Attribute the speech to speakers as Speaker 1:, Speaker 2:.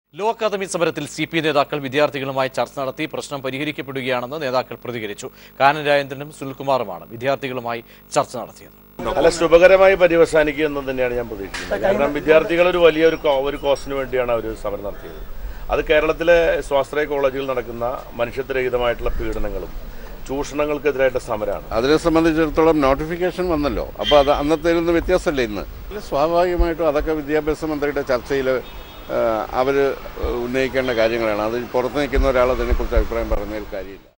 Speaker 1: law academy സമരത്തിൽ C P നേതാക്കൾ വിദ്യാർത്ഥികളുമായി ചർച്ച നടത്തി പ്രശ്നം പരിഹരിക്കപ്പെടുകയാണെന്ന് നേതാക്കൾ പ്രതികരിച്ചു കാനൻ രാജേന്ദ്രനും സുനിൽകുമാറുമാണ് വിദ്യാർത്ഥികളുമായി ചർച്ച നടത്തിയത്
Speaker 2: അല്ല ശുഭകരമായി പര്യവസാനിക്കുക എന്ന് തന്നെയാണ് ഞാൻ പ്രതീക്ഷിക്കുന്നത് കാരണം വിദ്യാർത്ഥികൾ ഒരു വലിയൊരു കോ- ഒരു കോസിന് വേണ്ടിയാണ് അവർ സമരം നടത്തിയത് അത് കേരളത്തിലെ സ്വാശ്രയ കോളേജുകളിൽ നടക്കുന്ന മനുഷ്യത്വരഹിതമായിട്ടുള്ള പീഡനങ്ങളും ചൂഷണങ്ങൾക്കെതിരായിട്ട് സമരമാണ്
Speaker 3: അതിനെ സംബന്ധിച്ചിടത്തോളം നോട്ടിഫിക്കേഷൻ വന്നല്ലോ അപ്പോൾ അത് അന്നത്തെ നിന്ന് വ്യത്യാസമല്ലേ ഇന്ന് സ്വാഭാവികമായിട്ടും അതൊക്കെ വിദ്യാഭ്യാസ മന്ത്രിയുടെ ചർച്ചയിൽ അവർ ഉന്നയിക്കേണ്ട കാര്യങ്ങളാണ് അത് പുറത്ത് നിൽക്കുന്ന ഒരാൾ അതിനെക്കുറിച്ച് അഭിപ്രായം പറഞ്ഞതിൽ കാര്യമില്ല